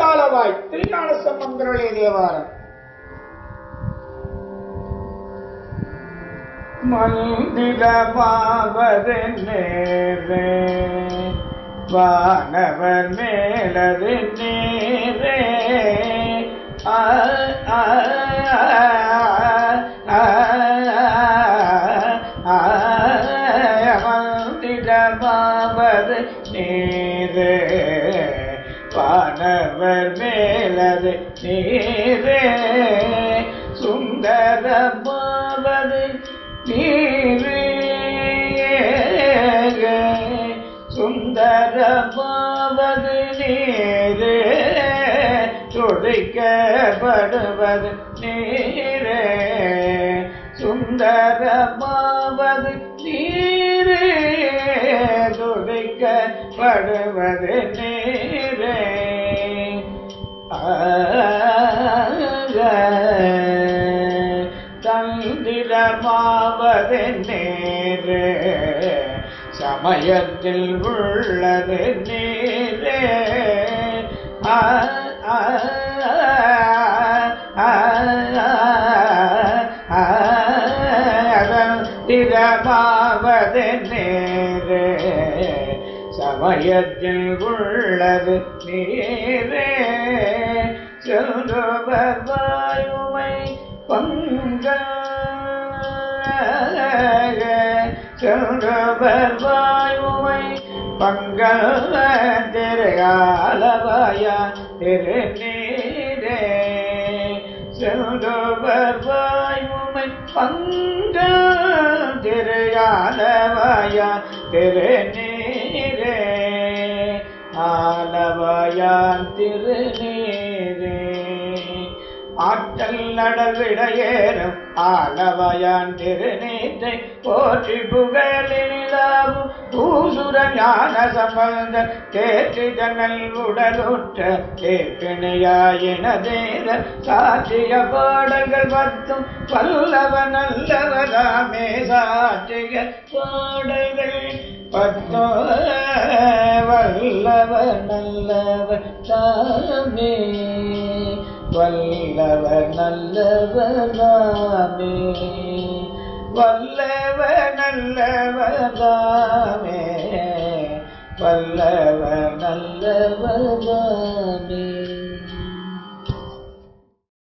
ஆலவாய் திருஞான சம்பந்தருடைய தேவாரம் மந்திரமாவது நேரே வானவர் மேலது நேரே ஆ, ஆ, ஆ, ஆ, மந்திரமாவது நேரே வானவர் மேலது நீரே சுந்தரமாவது நீரே சுந்தரமாவது நீரே துடைக்கப்படுவது நீரே சுந்தரமாவது நீரே துடைக்கப்படுவது நீரே தந்திரமாவது நேரே சமயத்தில் உள்ளது நீரே ஆ, ஆ, ஆ, ஆ, திரமாவது நேரே சமயத்தில் உள்ளது நீரே சொல்லுவர் வாயுமை பங்க சொல்லுவர் வாயுமை பங்க திரையாலவாயா திருநீரே சொல்லுவர் வாயுமை பங்க திரையாலவாயா திருநீரே ஆலவாயான் திருநீரே ஆற்றல் நடவிடையேறும் ஆலவயான் திருநீற்றை போற்றி புகழிலாவும் பூசுர ஞான சம்பந்த தேற்றி தன்னல் உடலுற்ற தேப்பிணையாயினதேர சாற்றிய பாடல்கள் பத்தும் வல்லவ நல்லவராமே சாற்றிய பாடல்கள் பத்தோ வல்லவ நல்லவ தாமே வல்லவ நல்லவராமே வல்லவ நல்லவராமே வல்லவ நல்லவராமே